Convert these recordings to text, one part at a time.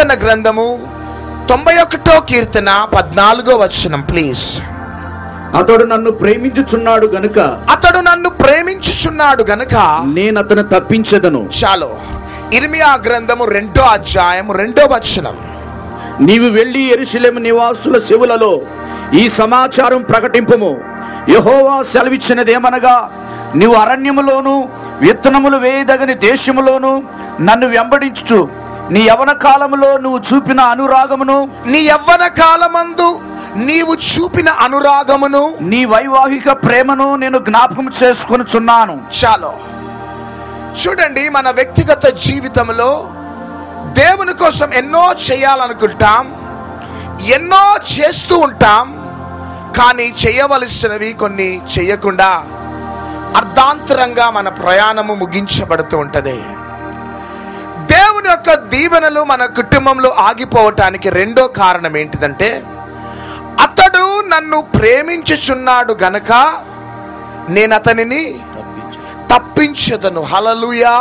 కీర్తన గ్రంథము తొంభై ఒకటో కీర్తన పద్నాలుగో వచనం ప్లీజ్ అతడు నన్ను ప్రేమించుచున్నాడు గనుక అతడు నన్ను ప్రేమించుచున్నాడు గనుక నేను అతను తప్పించదను చాలు ఇర్మియా గ్రంథము రెండో అధ్యాయం రెండో వచనం నీవు వెళ్లి ఎరుసలేము నివాసుల చెవులలో ఈ సమాచారం ప్రకటింపుము యహోవా సెలవిచ్చినదేమనగా నీవు అరణ్యములోను విత్తనములు వేయదగని దేశములోను నన్ను వెంబడించు నీ యవన కాలములో నువ్వు చూపిన అనురాగమును నీ యవ్వన కాలమందు నీవు చూపిన అనురాగమును నీ వైవాహిక ప్రేమను నేను జ్ఞాపకం చేసుకొనుచున్నాను చాలు చూడండి మన వ్యక్తిగత జీవితంలో దేవుని కోసం ఎన్నో చేయాలనుకుంటాం ఎన్నో చేస్తూ ఉంటాం కానీ చేయవలసినవి కొన్ని చేయకుండా అర్ధాంతరంగా మన ప్రయాణము ముగించబడుతూ ఉంటది దేవుని యొక్క దీవెనలు మన కుటుంబంలో ఆగిపోవటానికి రెండో కారణం ఏంటిదంటే అతడు నన్ను ప్రేమించుచున్నాడు గనక నేను అతనిని తప్పించదను హలలుయా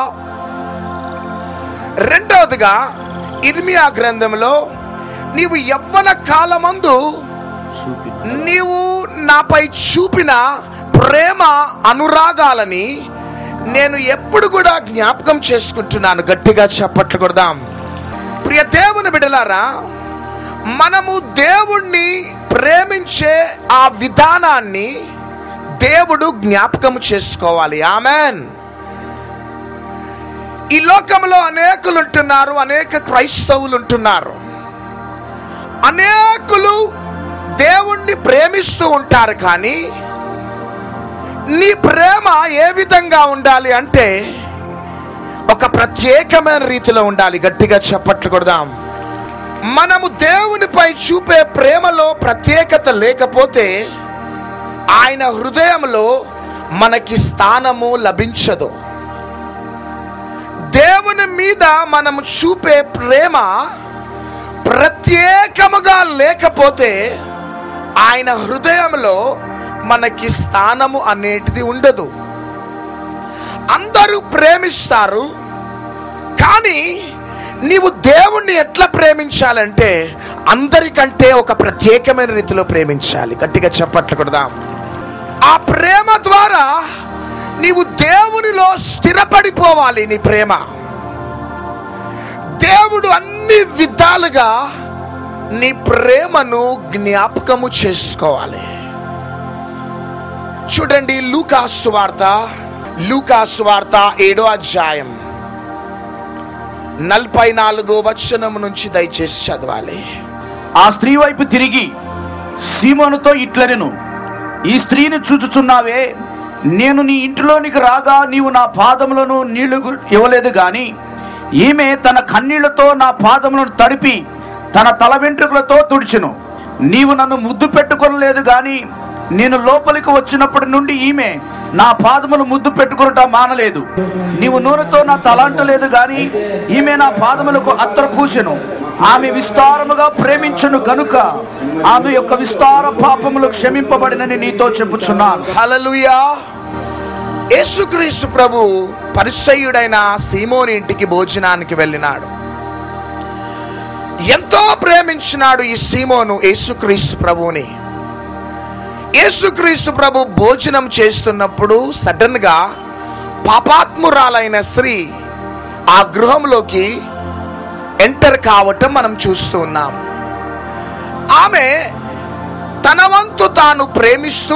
రెండవదిగా ఇర్మియా గ్రంథంలో నీవు యవ్వన కాలమందు నీవు నాపై చూపిన ప్రేమ అనురాగాలని నేను ఎప్పుడు కూడా జ్ఞాపకం చేసుకుంటున్నాను గట్టిగా చప్పట్లు కొడదాం ప్రియ దేవుని బిడలారా మనము దేవుణ్ణి ప్రేమించే ఆ విధానాన్ని దేవుడు జ్ఞాపకం చేసుకోవాలి ఆమెన్ ఈ లోకంలో అనేకులు ఉంటున్నారు అనేక క్రైస్తవులు ఉంటున్నారు అనేకులు దేవుణ్ణి ప్రేమిస్తూ ఉంటారు కానీ నీ ప్రేమ ఏ విధంగా ఉండాలి అంటే ఒక ప్రత్యేకమైన రీతిలో ఉండాలి గట్టిగా చప్పట్లు కొడదాం మనము దేవునిపై చూపే ప్రేమలో ప్రత్యేకత లేకపోతే ఆయన హృదయంలో మనకి స్థానము లభించదు దేవుని మీద మనము చూపే ప్రేమ ప్రత్యేకముగా లేకపోతే ఆయన హృదయంలో మనకి స్థానము అనేటిది ఉండదు అందరూ ప్రేమిస్తారు కానీ నీవు దేవుణ్ణి ఎట్లా ప్రేమించాలంటే అందరికంటే ఒక ప్రత్యేకమైన రీతిలో ప్రేమించాలి గట్టిగా చెప్పట్లు కొడదాం ఆ ప్రేమ ద్వారా నీవు దేవునిలో స్థిరపడిపోవాలి నీ ప్రేమ దేవుడు అన్ని విధాలుగా నీ ప్రేమను జ్ఞాపకము చేసుకోవాలి చూడండి లూకాసు వార్త లూకాసు వార్త ఏడో అధ్యాయం నలభై నాలుగో వచనం నుంచి దయచేసి చదవాలి ఆ స్త్రీ వైపు తిరిగి సీమోనుతో ఇట్లనెను ఈ స్త్రీని చూచుచున్నావే నేను నీ ఇంటిలోనికి రాగా నీవు నా పాదములను నీళ్లు గు- ఇవ్వలేదు గాని ఈమె తన కన్నీళ్లతో నా పాదములను తడిపి తన తల వెంట్రుకలతో తుడిచెను నీవు నన్ను ముద్దు పెట్టుకొనలేదు గాని నేను లోపలికి వచ్చినప్పటి నుండి ఈమె నా పాదములు ముద్దు పెట్టుకునుట మానలేదు నీవు నూనెతో నా తలంటలేదు గాని ఈమె నా పాదములకు అత్తరు పూసెను ఆమె విస్తారముగా ప్రేమించును గనుక ఆమె యొక్క విస్తార పాపములు క్షమింపబడినని నీతో చెప్పుచున్నాను హల్లెలూయా యేసుక్రీస్తు ప్రభు పరిసయుడైన సీమోని ఇంటికి భోజనానికి వెళ్ళినాడు ఎంతో ప్రేమించినాడు ఈ సీమోను యేసుక్రీస్తు ప్రభువుని యేసుక్రీస్తు ప్రభు భోజనం చేస్తున్నప్పుడు సడన్ గా పాపాత్మురాలైన స్త్రీ ఆ గృహంలోకి ఎంటర్ కావటం మనం చూస్తూ ఉన్నాం ఆమె తన వంతు తాను ప్రేమిస్తూ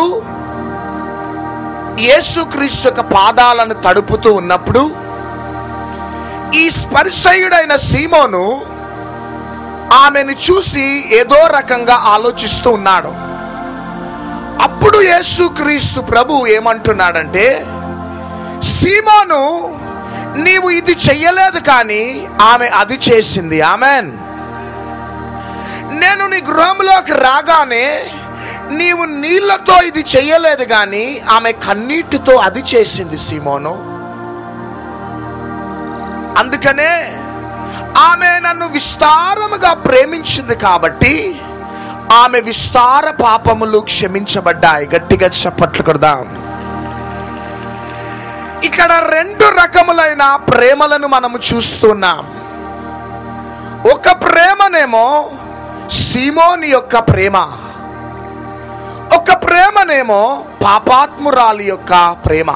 యేసుక్రీస్తు యొక్క పాదాలను తడుపుతూ ఉన్నప్పుడు ఈ స్పర్శయుడైన సీమోను ఆమెను చూసి ఏదో రకంగా ఆలోచిస్తూ ఉన్నాడు అప్పుడు యేసుక్రీస్తు ప్రభు ఏమంటున్నాడంటే సీమోను నీవు ఇది చెయ్యలేదు కానీ ఆమె అది చేసింది ఆమెన్ నేను నీ గృహంలోకి రాగానే నీవు నీళ్లతో ఇది చెయ్యలేదు కానీ ఆమె కన్నీటితో అది చేసింది సీమోను అందుకనే ఆమె నన్ను విస్తారముగా ప్రేమించింది కాబట్టి ఆమె విస్తార పాపములు క్షమించబడ్డాయి గట్టిగా చప్పట్లు కొడదాం ఇక్కడ రెండు రకములైన ప్రేమలను మనము చూస్తున్నాం ఒక ప్రేమనేమో సీమోని యొక్క ప్రేమ ఒక ప్రేమనేమో పాపాత్మురాలి యొక్క ప్రేమ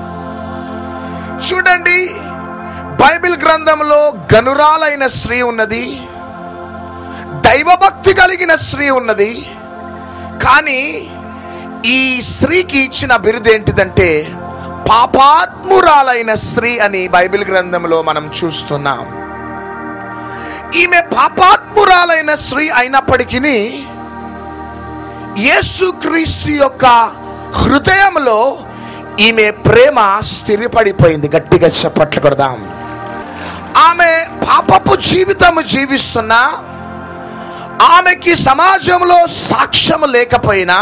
చూడండి బైబిల్ గ్రంథంలో గనురాలైన స్త్రీ ఉన్నది దైవభక్తి కలిగిన స్త్రీ ఉన్నది కానీ ఈ స్త్రీకి ఇచ్చిన బిరుదు ఏంటిదంటే పాపాత్మురాలైన స్త్రీ అని బైబిల్ గ్రంథంలో మనం చూస్తున్నాం ఈమె పాపాత్మురాలైన స్త్రీ అయినప్పటికీ యేసుక్రీస్తు యొక్క హృదయంలో ఈమె ప్రేమ స్థిరపడిపోయింది గట్టిగా చప్పట్లు కొడదాం ఆమె పాపపు జీవితము జీవిస్తున్నా ఆమెకి సమాజంలో సాక్ష్యం లేకపోయినా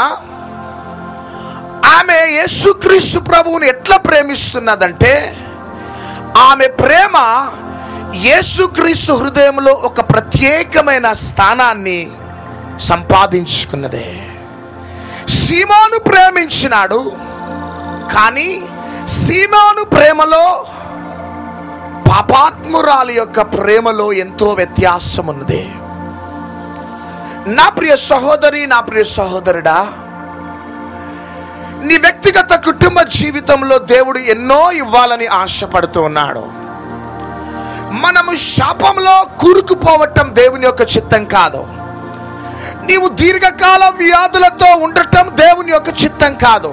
ఆమె యేసుక్రీస్తు ప్రభువుని ఎట్లా ప్రేమిస్తున్నదంటే ఆమె ప్రేమ యేసుక్రీస్తు హృదయంలో ఒక ప్రత్యేకమైన స్థానాన్ని సంపాదించుకున్నదే సీమోను ప్రేమించినాడు కానీ సీమోను ప్రేమలో పాపాత్మురాలి యొక్క ప్రేమలో ఎంతో వ్యత్యాసం ఉన్నది నా ప్రియ సహోదరి నా ప్రియ సహోదరుడా నీ వ్యక్తిగత కుటుంబ జీవితంలో దేవుడు ఎన్నో ఇవ్వాలని ఆశపడుతూ ఉన్నాడు మనము శాపంలో కూరుకుపోవటం దేవుని యొక్క చిత్తం కాదు నీవు దీర్ఘకాల వ్యాధులతో ఉండటం దేవుని యొక్క చిత్తం కాదు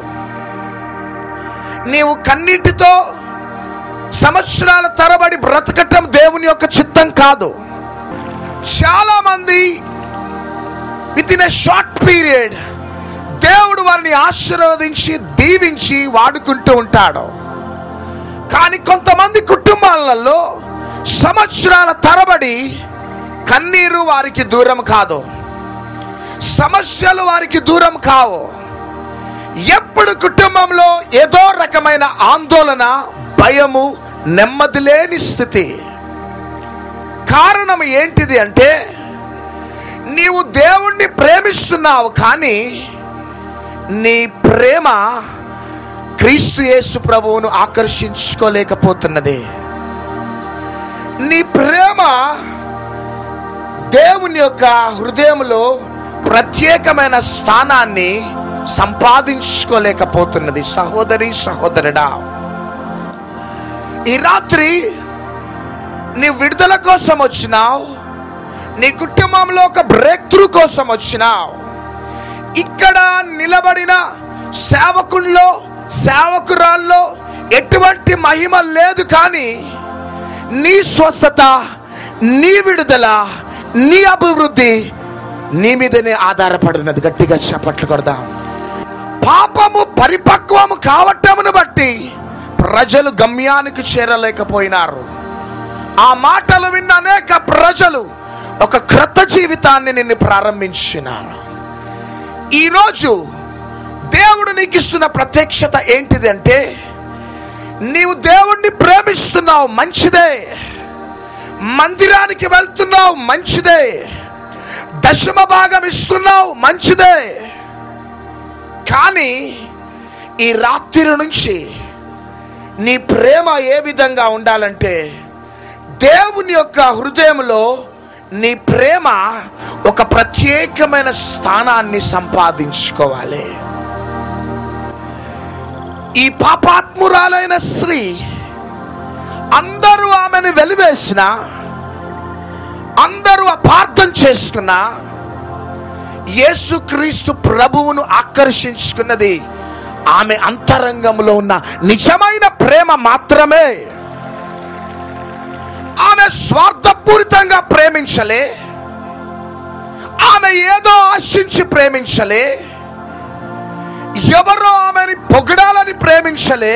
నీవు కన్నీటితో సంవత్సరాల తరబడి బ్రతకటం దేవుని యొక్క చిత్తం కాదు చాలా మంది with in a short period దేవుడు వారిని ఆశీర్వదించి దీవించి వాడుకుంటూ ఉంటాడు కానీ కొంతమంది కుటుంబాలలో సంవత్సరాల తరబడి కన్నీరు వారికి దూరం కాదు సమస్యలు వారికి దూరం కావు ఎప్పుడు కుటుంబంలో ఏదో రకమైన ఆందోళన భయము నెమ్మది లేని స్థితి కారణం ఏంటిది అంటే నీవు దేవుణ్ణి ప్రేమిస్తున్నావు కానీ నీ ప్రేమ క్రీస్తు యేసు ప్రభువును ఆకర్షించుకోలేకపోతున్నది నీ ప్రేమ దేవుని యొక్క హృదయంలో ప్రత్యేకమైన స్థానాన్ని సంపాదించుకోలేకపోతున్నది సహోదరి సహోదరుడా ఈ రాత్రి నీ విడుదల కోసం వచ్చినావు నీ కుటుంబంలో ఒక బ్రేక్ త్రూ కోసం వచ్చినావు ఇక్కడ నిలబడిన సేవకుల్లో సేవకురాల్లో ఎటువంటి మహిమ లేదు కానీ నీ స్వస్థత నీ విడుదల నీ అభివృద్ధి నీ మీదనే ఆధారపడినది గట్టిగా చప్పట్లు కొడదాం పాపము పరిపక్వము కావటమును బట్టి ప్రజలు గమ్యానికి చేరలేకపోయినారు ఆ మాటలు విన్న అనేక ప్రజలు ఒక క్రొత్త జీవితాన్ని నిన్ను ప్రారంభించినారు ఈరోజు దేవుడు నీకు ఇస్తున్న ప్రత్యక్షత ఏంటిది అంటే నీవు దేవుణ్ణి ప్రేమిస్తున్నావు మంచిదే మందిరానికి వెళ్తున్నావు మంచిదే దశమ భాగం ఇస్తున్నావు మంచిదే కానీ ఈ రాత్రి నుంచి నీ ప్రేమ ఏ విధంగా ఉండాలంటే దేవుని యొక్క హృదయంలో నీ ప్రేమ ఒక ప్రత్యేకమైన స్థానాన్ని సంపాదించుకోవాలి ఈ పాపాత్మురాలైన స్త్రీ అందరూ ఆమెను వెలివేసిన అందరూ అపార్థం చేసుకున్న యేసుక్రీస్తు ప్రభువును ఆకర్షించుకున్నది ఆమె అంతరంగంలో ఉన్న నిజమైన ప్రేమ మాత్రమే ఆమె స్వార్థపూరితంగా ప్రేమించలే ఆమె ఏదో ఆశించి ప్రేమించలే ఎవరో ఆమెని పొగడాలని ప్రేమించలే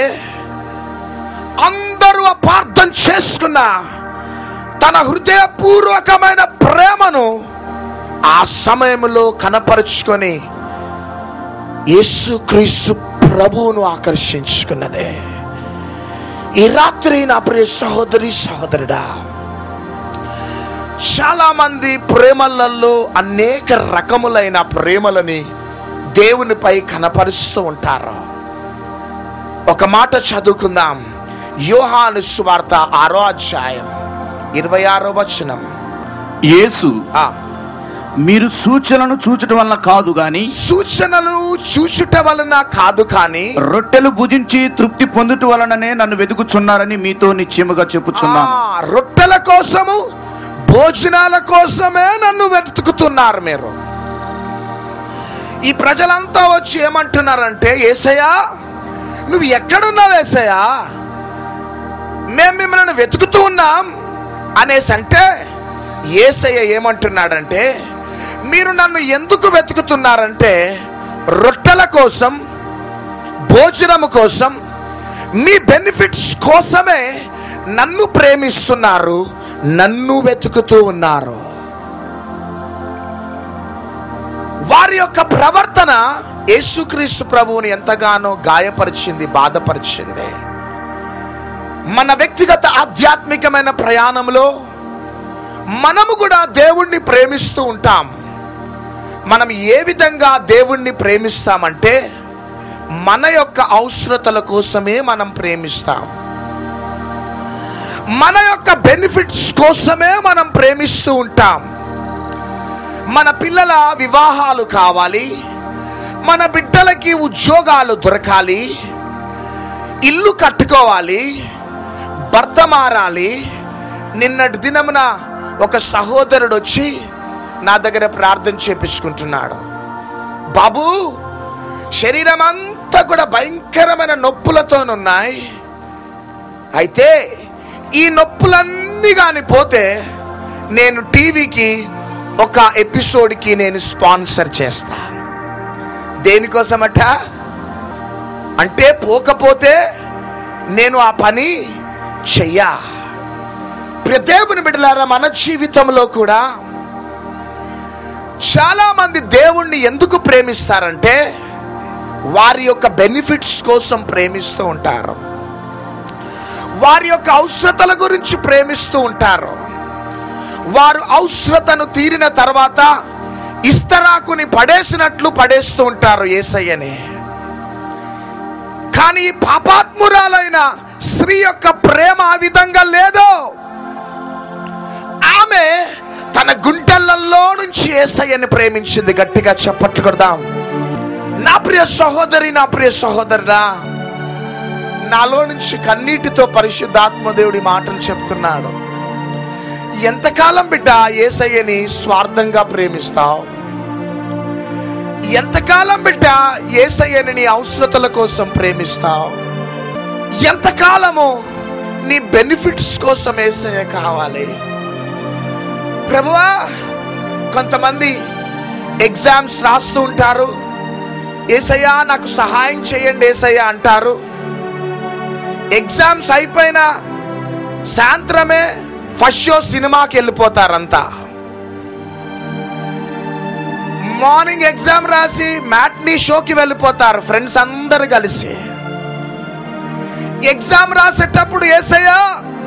అందరూ అపార్థం చేసుకున్న తన హృదయపూర్వకమైన ప్రేమను ఆ సమయంలో కనపరుచుకొని యేసుక్రీస్తు ప్రభువును ఆకర్షించుకున్నదే ఈ రాత్రి నా ప్రియ సహోదరి సహోదరుడా చాలా మంది ప్రేమలలో అనేక రకములైన ప్రేమలని దేవునిపై కనపరుస్తూ ఉంటారు ఒక మాట చదువుకుందాం యోహాను సువార్త ఆరో అధ్యాయం ఇరవై ఆరో వచనం యేసు ఆ, మీరు సూచనలను చూచటం వలన కాదు గాని సూచనలు చూచుట వలన కాదు కానీ రొట్టెలు భుజించి తృప్తి పొందుట వలననే నన్ను వెతుకుచున్నారని మీతో నిశ్చయముగా చెప్పుచున్నాను ఆ, రొట్టెల కోసము భోజనాల కోసమే నన్ను వెతుకుతున్నారు మీరు ఈ ప్రజలంతా వచ్చి ఏమంటున్నారంటే ఏసయ్యా నువ్వు ఎక్కడున్నావు ఏసయ్యా మేము మిమ్మల్ని వెతుకుతూ ఉన్నాం అనేసి అంటే ఏసయ్య ఏమంటున్నాడంటే మీరు నన్ను ఎందుకు వెతుకుతున్నారంటే రొట్టెల కోసం భోజనము కోసం మీ బెనిఫిట్స్ కోసమే నన్ను ప్రేమిస్తున్నారు నన్ను వెతుకుతూ ఉన్నారు వారి యొక్క ప్రవర్తన యేసుక్రీస్తు ప్రభువుని ఎంతగానో గాయపరిచింది బాధపరిచింది మన వ్యక్తిగత ఆధ్యాత్మికమైన ప్రయాణంలో మనము కూడా దేవుణ్ణి ప్రేమిస్తూ ఉంటాం మనం ఏ విధంగా దేవుణ్ణి ప్రేమిస్తామంటే మన యొక్క అవసరతల కోసమే మనం ప్రేమిస్తాం మన యొక్క బెనిఫిట్స్ కోసమే మనం ప్రేమిస్తూ ఉంటాం మన పిల్లల వివాహాలు కావాలి మన బిడ్డలకి ఉద్యోగాలు దొరకాలి ఇల్లు కట్టుకోవాలి భర్త మారాలి నిన్నటి దినమున ఒక సహోదరుడు వచ్చి నా దగ్గర ప్రార్థన చేపించుకుంటున్నాడు బాబు శరీరం అంతా కూడా భయంకరమైన నొప్పులతోనున్నాయి అయితే ఈ నొప్పులన్నీ కాని పోతే నేను టీవీకి ఒక ఎపిసోడ్కి నేను స్పాన్సర్ చేస్తా దేనికోసమట అంటే పోకపోతే నేను ఆ పని చెయ్యా ప్రియ దేవుని బిడ్డలారా మన జీవితంలో కూడా చాలా మంది దేవుణ్ణి ఎందుకు ప్రేమిస్తారంటే వారి యొక్క బెనిఫిట్స్ కోసం ప్రేమిస్తూ ఉంటారు వారి యొక్క అవసరతల గురించి ప్రేమిస్తూ ఉంటారు వారు అవసరతను తీరిన తర్వాత ఇస్తరాకుని పడేసినట్లు పడేస్తూ ఉంటారు ఏసయ్యని కానీ ఈ పాపాత్మురాలైన స్త్రీ యొక్క ప్రేమ ఆ విధంగా లేదు ఆమె తన గుంటలలో నుంచి ఏసయ్యని ప్రేమించింది గట్టిగా చప్పట్లు కొడదాం నా ప్రియ సహోదరి నా ప్రియ సహోదరుడా నాలో నుంచి కన్నీటితో పరిశుద్ధాత్మ దేవుడి మాటలు చెప్తున్నాడు ఎంతకాలం బిడ్డ ఏసయ్యని స్వార్థంగా ప్రేమిస్తావు ఎంతకాలం బిడ్డ ఏసయ్యని నీ అవసరతల కోసం ప్రేమిస్తావు ఎంతకాలము నీ బెనిఫిట్స్ కోసం ఏసయ్య కావాలి ప్రభువా కొంతమంది ఎగ్జామ్స్ రాస్తూ ఉంటారు ఏసయ్యా నాకు సహాయం చేయండి ఏసయ్య అంటారు ఎగ్జామ్స్ అయిపోయిన సాయంత్రమే ఫస్ట్ షో సినిమాకి వెళ్ళిపోతారంతా మార్నింగ్ ఎగ్జామ్ రాసి మ్యాట్నీ షోకి వెళ్ళిపోతారు ఫ్రెండ్స్ అందరు కలిసి ఎగ్జామ్ రాసేటప్పుడు ఏసయ్యా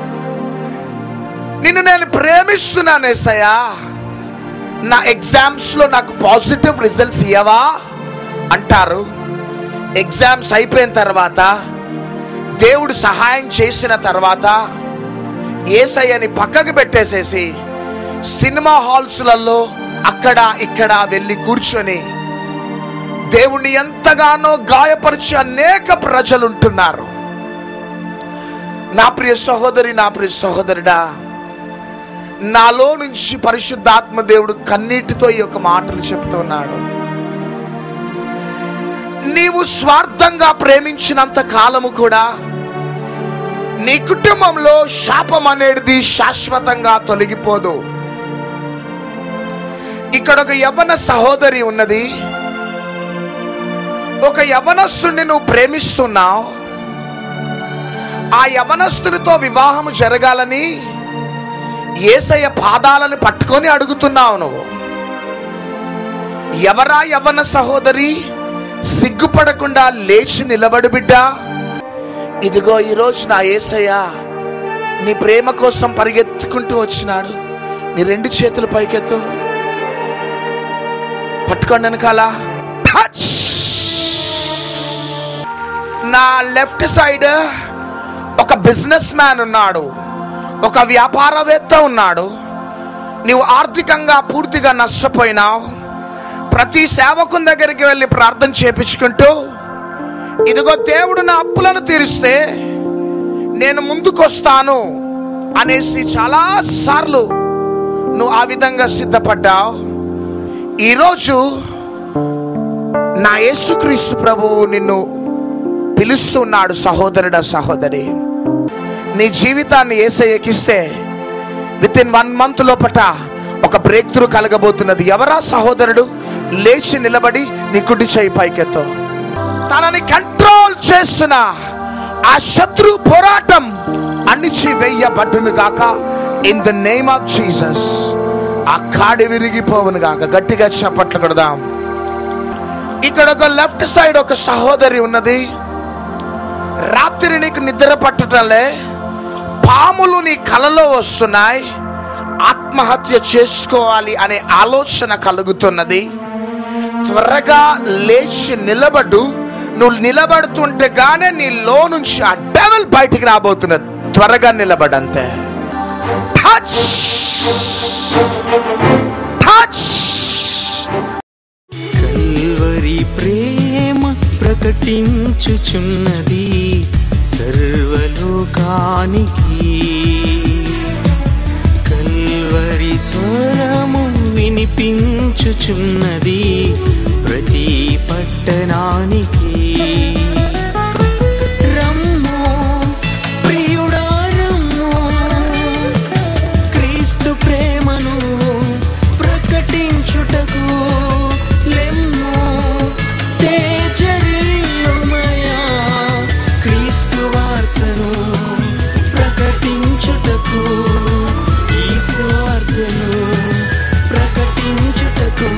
నిన్ను నేను ప్రేమిస్తున్నాను ఏసయ్యా నా ఎగ్జామ్స్ లో నాకు పాజిటివ్ రిజల్ట్స్ ఇవ్వవా అంటారు ఎగ్జామ్స్ అయిపోయిన తర్వాత దేవుడు సహాయం చేసిన తర్వాత ఏసయ్యని పక్కకు పెట్టేసేసి సినిమా హాల్స్లలో అక్కడ ఇక్కడ వెళ్ళి కూర్చొని దేవుణ్ణి ఎంతగానో గాయపరిచే అనేక ప్రజలు ఉంటున్నారు నా ప్రియ సహోదరి నా ప్రియ సహోదరుడా నాలో నుంచి పరిశుద్ధాత్మ దేవుడు కన్నీటితో ఈ యొక్క మాటలు చెప్తున్నాడు నీవు స్వార్థంగా ప్రేమించినంత కాలము కూడా నీ కుటుంబంలో శాపం అనేది శాశ్వతంగా తొలగిపోదు ఇక్కడ ఒక యవన సహోదరి ఉన్నది ఒక యవనస్తుని నువ్వు ప్రేమిస్తున్నావు ఆ యవనస్తునితో వివాహం జరగాలని ఏసయ్య పాదాలను పట్టుకొని అడుగుతున్నావు నువ్వు ఎవరా యవన సహోదరి సిగ్గుపడకుండా లేచి నిలబడు బిడ్డా ఇదిగో ఈరోజు నా ఏసయ్య నీ ప్రేమ కోసం పరిగెత్తుకుంటూ వచ్చినాడు నీ రెండు చేతులు పైకెత్తు పట్టుకోండి వెనకాల టచ్ నా లెఫ్ట్ సైడ్ ఒక బిజినెస్ మ్యాన్ ఉన్నాడు ఒక వ్యాపారవేత్త ఉన్నాడు నీవు ఆర్థికంగా పూర్తిగా నష్టపోయినావు ప్రతి సేవకుని దగ్గరికి వెళ్ళి ప్రార్థన చేపించుకుంటూ ఇదిగో దేవుడు నా అప్పులను తీరిస్తే నేను ముందుకొస్తాను అనేసి చాలా సార్లు నువ్వు ఆ విధంగా సిద్ధపడ్డావు ఈరోజు నా యేసుక్రీస్తు ప్రభువు నిన్ను పిలుస్తున్నాడు సహోదరుడ సహోదరి నీ జీవితాన్ని ఏసై ఎక్కిస్తే విత్ ఇన్ వన్ మంత్ లోపట ఒక బ్రేక్ త్రూ కలగబోతున్నది ఎవరా సహోదరుడు లేచి నిలబడి నీ కుడి చేయి పైకెత్తో తనని కంట్రోల్ చేస్తున్న ఆ శత్రు పోరాటం అణిచి వెయ్యబడ్డును గాక in the name of Jesus ఆ కాడి విరిగిపోవును గాక గట్టిగా చప్పట్లు కొడదాం ఇక్కడ ఒక లెఫ్ట్ సైడ్ ఒక సహోదరి ఉన్నది రాత్రి నీకు నిద్ర పట్టటంలే పాములు నీ కలలో వస్తున్నాయి ఆత్మహత్య చేసుకోవాలి అనే ఆలోచన కలుగుతున్నది త్వరగా లేచి నిలబడు నువ్వు నిలబడుతుంటే గానే నీ లో నుంచి ఆ డెవల్ బయటికి రాబోతున్నది త్వరగా నిలబడంతే టచ్ టచ్ కల్వరి ప్రేమ ప్రకటించుచున్నది సర్వలోకానికి కల్వరి స్వరము వినిపించుచున్నది ప్రతి పట్టణానికి రమ్ము ప్రియుడా రమ్ము క్రీస్తు ప్రేమను ప్రకటించుటకు లెమ్ము తేజరిల్లుమయా క్రీస్తు వార్తను ప్రకటించుటకు ఈ స్వార్థను ప్రకటించుటకు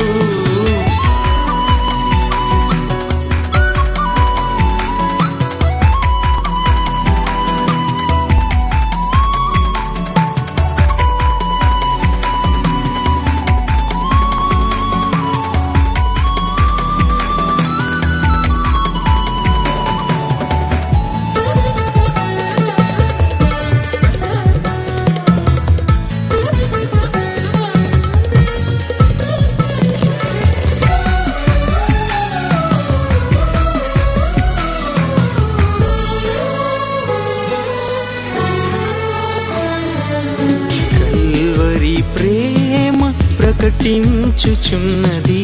కల్వరి ప్రేమ ప్రకటించుచున్నది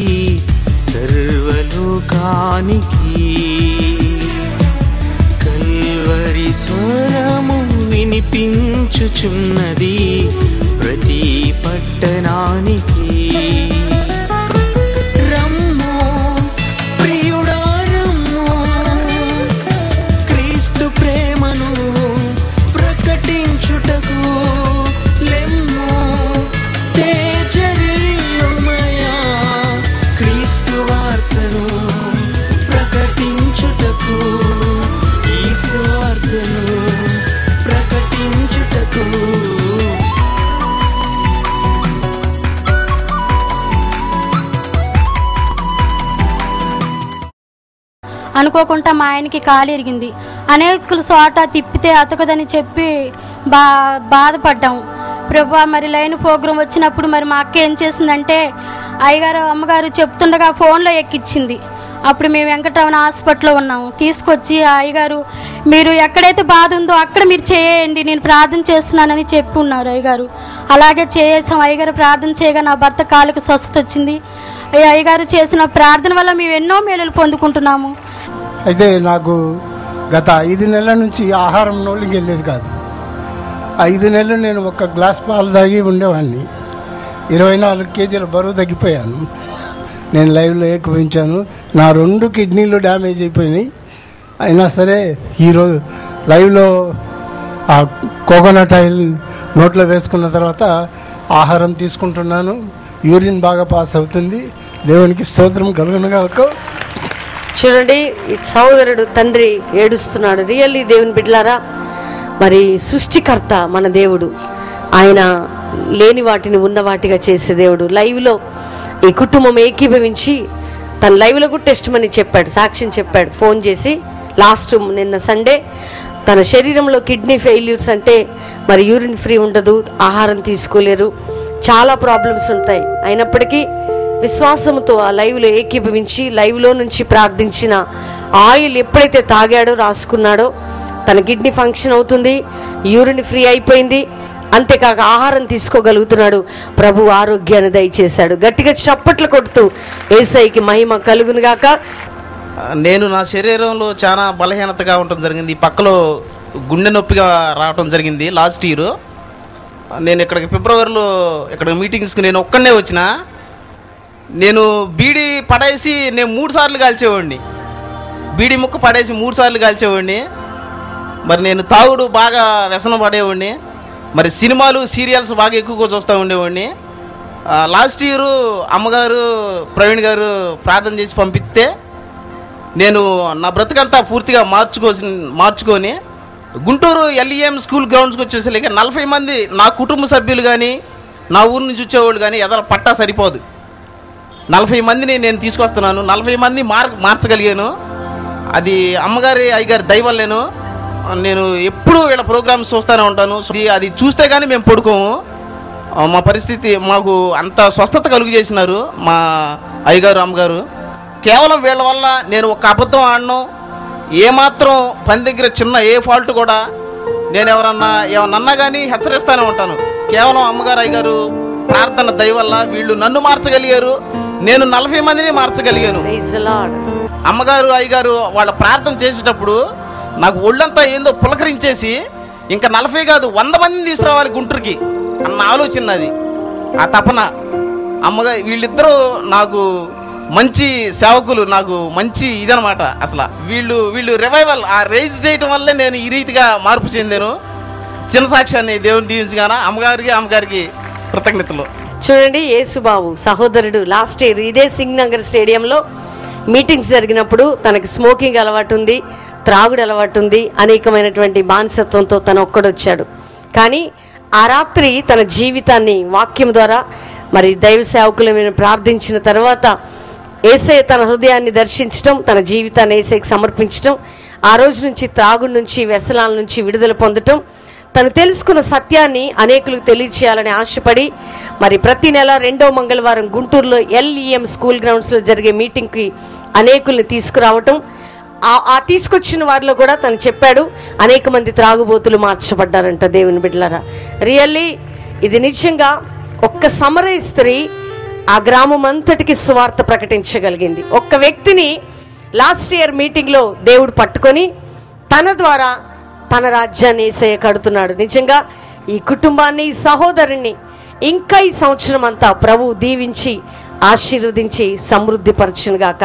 సర్వలోకానికి కల్వరి స్వరము వినిపించుచున్నది ప్రతి పట్టణానికి రమ్ము ప్రియుడా రమ్ము క్రీస్తు ప్రేమను ప్రకటించుటకు లెమ్ము తేజరిల్లుమయా క్రీస్తు వార్తను ప్రకటించుటకు ఈ స్వార్థను ప్రకటించుటకు అనుకోకుండా మా ఆయనకి కాలు ఇరిగింది అనేకుల చోట తిప్పితే అతకదని చెప్పి బా బాధపడ్డాం ప్రభా మరి లైన్ ప్రోగ్రాం వచ్చినప్పుడు మరి మా అక్క ఏం చేసిందంటే అయ్యగారు అమ్మగారు చెప్తుండగా ఫోన్లో ఎక్కిచ్చింది అప్పుడు మేము వెంకటరమణ హాస్పిటల్లో ఉన్నాము తీసుకొచ్చి ఆ అయ్యగారు మీరు ఎక్కడైతే బాధ ఉందో అక్కడ మీరు చేయండి నేను ప్రార్థన చేస్తున్నానని చెప్పి ఉన్నారు అయ్యగారు అలాగే చేసాం అయ్యగారు ప్రార్థన చేయగా నా భర్త కాలుకు స్వస్థత వచ్చింది ఈ అయ్యగారు చేసిన ప్రార్థన వల్ల మేము ఎన్నో మేలులు పొందుకుంటున్నాము అయితే నాకు గత ఐదు నెలల నుంచి ఆహారం నోళ్ళకి వెళ్ళేది కాదు ఐదు నెలలు నేను ఒక గ్లాస్ పాలు తాగి ఉండేవాడిని ఇరవై నాలుగు కేజీల బరువు తగ్గిపోయాను నేను లైవ్లో ఏకపించాను నా రెండు కిడ్నీలు డ్యామేజ్ అయిపోయినాయి అయినా సరే ఈరోజు లైవ్లో ఆ కోకోనట్ ఆయిల్ నోట్లో వేసుకున్న తర్వాత ఆహారం తీసుకుంటున్నాను యూరిన్ బాగా పాస్ అవుతుంది దేవునికి స్తోత్రం కలుగునుగా చూడండి ఈ సహోదరుడు తండ్రి ఏడుస్తున్నాడు రియల్లీ దేవుని బిడ్డలారా మరి సృష్టికర్త మన దేవుడు ఆయన లేని వాటిని ఉన్న వాటిగా చేసే దేవుడు లైవ్ లో ఈ కుటుంబం ఏకీభవించి తన లైవ్ లో కూడా టెస్ట్ మని చెప్పాడు సాక్ష్యం చెప్పాడు ఫోన్ చేసి లాస్ట్ నిన్న సండే తన శరీరంలో కిడ్నీ ఫెయిల్యూర్స్ అంటే మరి యూరిన్ ఫ్రీ ఉండదు ఆహారం తీసుకోలేరు చాలా ప్రాబ్లమ్స్ ఉంటాయి అయినప్పటికీ విశ్వాసంతో ఆ లైవ్ లో ఏకీభవించి లైవ్ లో నుంచి ప్రార్థించిన ఆయిల్ ఎప్పుడైతే తాగాడో రాసుకున్నాడో తన కిడ్నీ ఫంక్షన్ అవుతుంది యూరిన్ ఫ్రీ అయిపోయింది అంతేకాక ఆహారం తీసుకోగలుగుతున్నాడు ప్రభు ఆరోగ్యాన్ని దయచేశాడు గట్టిగా చప్పట్లు కొడుతూ ఏసైకి మహిమ కలుగును గాక నేను నా శరీరంలో చాలా బలహీనతగా ఉండటం జరిగింది ఈ పక్కలో గుండె నొప్పిగా రావటం జరిగింది లాస్ట్ ఇయర్ నేను ఇక్కడికి ఫిబ్రవరిలో ఇక్కడ మీటింగ్స్కి నేను ఒక్కడనే వచ్చిన నేను బీడీ పడేసి నేను మూడు సార్లు కాల్చేవాడిని బీడీ ముక్క పడేసి మూడు సార్లు కాల్చేవాడిని మరి నేను తాగుడు బాగా వ్యసనం పడేవాడిని మరి సినిమాలు సీరియల్స్ బాగా ఎక్కువగా చూస్తూ ఉండేవాడిని లాస్ట్ ఇయర్ అమ్మగారు ప్రవీణ్ గారు ప్రార్థన చేసి పంపిస్తే నేను నా బ్రతుకంతా పూర్తిగా మార్చుకోసి మార్చుకొని గుంటూరు ఎల్ఈఎం స్కూల్ గ్రౌండ్స్కి వచ్చేసరికి నలభై మంది నా కుటుంబ సభ్యులు కానీ నా ఊరు నుంచి వచ్చేవాళ్ళు కానీ ఎదర పట్టా సరిపోదు నలభై మందిని నేను తీసుకొస్తున్నాను నలభై మంది మార్ మార్చగలిగాను అది అమ్మగారి అయ్యగారి దయవల్లేను నేను ఎప్పుడు వీళ్ళ ప్రోగ్రామ్స్ చూస్తూనే ఉంటాను అది- అది చూస్తే కానీ మేము పడుకోము ఆ, మా పరిస్థితి మాకు అంత స్వస్థత కలుగు చేసినారు మా అయ్యగారు అమ్మగారు కేవలం వీళ్ళ వల్ల నేను ఒక అబద్ధం ఆడను ఏమాత్రం పని దగ్గర చిన్న ఏ ఫాల్ట్ కూడా నేను ఎవరన్నా ఏమన్నా కానీ హెచ్చరిస్తూనే ఉంటాను కేవలం అమ్మగారు అయ్యగారు ప్రార్థన దయ వల్ల వీళ్ళు నన్ను మార్చగలిగారు నేను నలభై మందిని మార్చగలిగాను Praise the Lord. అమ్మగారు అయ్యగారు వాళ్ళ ప్రార్థన చేసేటప్పుడు నాకు ఒళ్ళంతా ఏందో పులకరించేసి ఇంకా నలభై కాదు వంద మందిని తీసుకురావాలి గుంటూరుకి అన్న ఆలోచన అది ఆ తపన అమ్మగా వీళ్ళిద్దరూ నాకు మంచి సేవకులు నాకు మంచి ఇదనమాట అసలు వీళ్ళు వీళ్ళు రివైవల్ ఆ రైజ్ చేయటం వల్లే నేను ఈ రీతిగా మార్పు చెందాను చిన్న సాక్ష్యాన్ని దేవుని దీవించగాన అమ్మగారికి అమ్మగారికి కృతజ్ఞతలు చూడండి యేసుబాబు సహోదరుడు లాస్ట్ ఇయర్ ఇదే సింగ్ నగర్ స్టేడియంలో మీటింగ్స్ జరిగినప్పుడు తనకి స్మోకింగ్ అలవాటు ఉంది త్రాగుడు అలవాటు ఉంది అనేకమైనటువంటి బానిసత్వంతో తను ఒక్కడొచ్చాడు కానీ ఆ రాత్రి తన జీవితాన్ని వాక్యం ద్వారా మరి దైవ సేవకుల మీద ప్రార్థించిన తర్వాత ఏసై తన హృదయాన్ని దర్శించడం తన జీవితాన్ని ఏసైకి సమర్పించడం ఆ రోజు నుంచి త్రాగుడు నుంచి వ్యసనాల నుంచి విడుదల పొందటం తను తెలుసుకున్న సత్యాన్ని అనేకులకు తెలియచేయాలని ఆశపడి మరి ప్రతి నెల రెండో మంగళవారం గుంటూరులో ఎల్ఈఎం స్కూల్ గ్రౌండ్స్ లో జరిగే మీటింగ్ కి అనేకుల్ని తీసుకురావటం ఆ- ఆ తీసుకొచ్చిన వారిలో కూడా తను చెప్పాడు అనేక మంది త్రాగుబోతులు మార్చబడ్డారంట దేవుని బిడ్డలారా రియల్లీ ఇది నిజంగా ఒక్క సమరయ స్త్రీ ఆ గ్రామం అంతటికి సువార్త ప్రకటించగలిగింది ఒక్క వ్యక్తిని లాస్ట్ ఇయర్ మీటింగ్ లో దేవుడు పట్టుకొని తన ద్వారా తన రాజ్యాన్ని ఏసయ్య కడుతున్నాడు నిజంగా ఈ కుటుంబాన్ని ఈ సహోదరుణ్ణి ఇంకా ఈ సంవత్సరం అంతా ప్రభు దీవించి ఆశీర్వదించి సమృద్ధి పరచునుగాక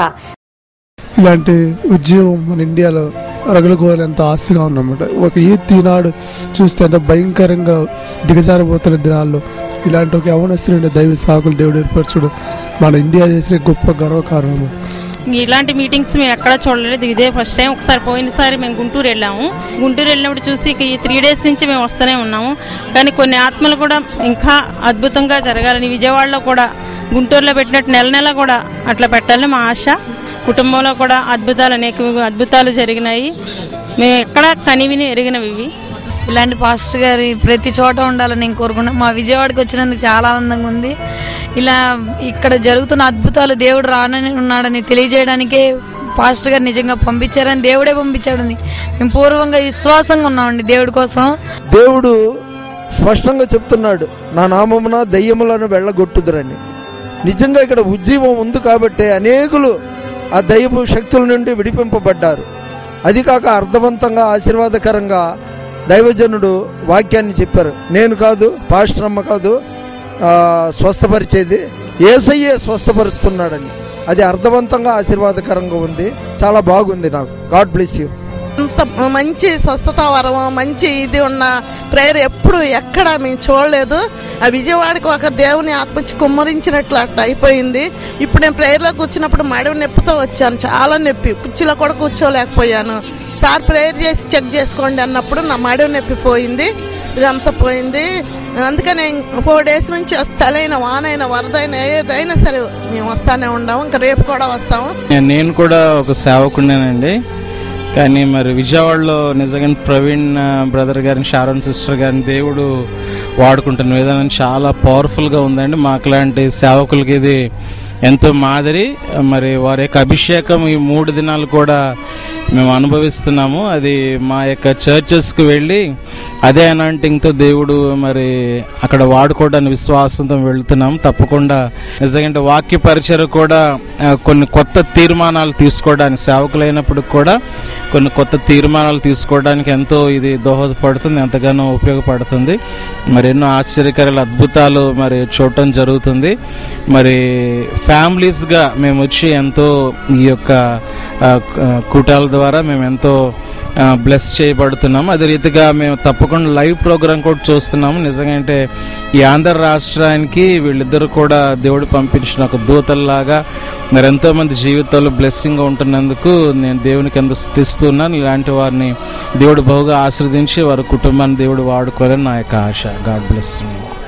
ఇలాంటి ఉద్యమం మన ఇండియాలో రగులుకోవాలి ఎంత ఆశగా ఉందన్నమాట ఒక యూత్ ఈనాడు చూస్తే ఎంత భయంకరంగా దిగజారిపోతున్న దినాల్లో ఇలాంటి ఒక యవనస్తున్న దైవ సాకులు దేవుడు ఏర్పరచడం మన ఇండియా చేసిన గొప్ప గర్వకారణము ఇలాంటి మీటింగ్స్ మేము ఎక్కడా చూడలేదు ఇదే ఫస్ట్ టైం ఒకసారి పోయినసారి మేము గుంటూరు వెళ్ళాము గుంటూరు వెళ్ళినప్పుడు చూసి ఇక ఈ త్రీ డేస్ నుంచి మేము వస్తూనే ఉన్నాము కానీ కొన్ని ఆత్మలు కూడా ఇంకా అద్భుతంగా జరగాలని విజయవాడలో కూడా గుంటూరులో పెట్టినట్టు నెల నెల కూడా అట్లా పెట్టాలని మా ఆశ కుటుంబంలో కూడా అద్భుతాలు అనేక అద్భుతాలు జరిగినాయి మేము ఎక్కడ కనివిని ఎరిగినవి ఇవి ఇలాంటి పాస్టర్ గారి ప్రతి చోట ఉండాలని నేను కోరుకున్నాను మా విజయవాడకి వచ్చినందుకు చాలా ఆనందంగా ఉంది ఇలా ఇక్కడ జరుగుతున్న అద్భుతాలు దేవుడు రానని ఉన్నాడని తెలియజేయడానికే పాస్టర్ గారు నిజంగా పంపించారని దేవుడే పంపించాడని మేము పూర్వంగా విశ్వాసంగా ఉన్నామండి దేవుడి కోసం దేవుడు స్పష్టంగా చెప్తున్నాడు నా నామమున దయ్యములను వెళ్ళగొట్టుదురని నిజంగా ఇక్కడ ఉజ్జీవం ఉంది కాబట్టి అనేకులు ఆ దయ్యపు శక్తుల నుండి విడిపింపబడ్డారు అది కాక అర్థవంతంగా ఆశీర్వాదకరంగా దైవజనుడు వాక్యాన్ని చెప్పారు నేను కాదు పాస్టర్ అమ్మ కాదు ఆ, స్వస్థపరిచేది ఏసయ్యే స్వస్థపరుస్తున్నాడని అది అర్థవంతంగా ఆశీర్వాదకరంగా ఉంది చాలా బాగుంది నాకు గాడ్ బ్లెస్ యూ అంత మంచి స్వస్థత వరం మంచి ఇది ఉన్న ప్రేయర్ ఎప్పుడు ఎక్కడ మేము చూడలేదు ఆ విజయవాడకి ఒక దేవుని ఆత్మచ్చి కుమ్మరించినట్లు అట్లా అయిపోయింది ఇప్పుడు నేను ప్రేయర్లో కూర్చున్నప్పుడు మడవ నొప్పితో వచ్చాను చాలా నొప్పి కుర్చీలో కూడా కూర్చోలేకపోయాను సార్ ప్రేయర్ చేసి చెక్ చేసుకోండి అన్నప్పుడు నా మడవ నొప్పి పోయింది ఇదంతా పోయింది అందుకని ఫోర్ డేస్ నుంచి తలైన వానైన వరదైన ఏదైనా సరే మేము వస్తానే ఉన్నాము ఇంకా రేపు కూడా వస్తాము నేను కూడా ఒక సేవకుడినేనండి కానీ మరి విజయవాడలో నిజంగా ప్రవీణ్ బ్రదర్ గారిని షారోన్ సిస్టర్ గారిని దేవుడు వాడుకుంటున్న విధానం చాలా పవర్ఫుల్గా ఉందండి మాకు లాంటి సేవకులకి ఇది ఎంతో మాదిరి మరి వారి యొక్క అభిషేకం ఈ మూడు దినాలు కూడా మేము అనుభవిస్తున్నాము అది మా యొక్క చర్చెస్కి వెళ్ళి అదే అనాంటింగ్తో దేవుడు మరి అక్కడ వాడుకోవడానికి విశ్వాసంతో వెళ్తున్నాం తప్పకుండా నిజంగా వాక్య పరిచయం కూడా ఆ, కొన్ని కొత్త తీర్మానాలు తీసుకోవడానికి సేవకులైనప్పుడు కూడా కొన్ని కొత్త తీర్మానాలు తీసుకోవడానికి ఎంతో ఇది దోహదపడుతుంది ఎంతగానో ఉపయోగపడుతుంది మరి ఎన్నో ఆశ్చర్యకరాల అద్భుతాలు మరి చూడటం జరుగుతుంది మరి ఫ్యామిలీస్గా మేము వచ్చి ఎంతో ఈ యొక్క ఆ, ఆ, కూటాల ద్వారా మేము ఎంతో బ్లెస్ చేయబడుతున్నాము అదే రీతిగా మేము తప్పకుండా లైవ్ ప్రోగ్రామ్ కూడా చూస్తున్నాము నిజంగా అంటే ఈ ఆంధ్ర రాష్ట్రానికి వీళ్ళిద్దరు కూడా దేవుడు పంపించిన ఒక దూతల్లాగా మరి ఎంతో మంది జీవితాల్లో బ్లెస్సింగ్ ఉంటున్నందుకు నేను దేవునికి ఎంత స్థుతిస్తున్నాను ఇలాంటి వారిని దేవుడు బహుగా ఆశ్రదించి వారి కుటుంబాన్ని దేవుడు వాడుకోవాలని నా యొక్క ఆశ గాడ్ బ్లెస్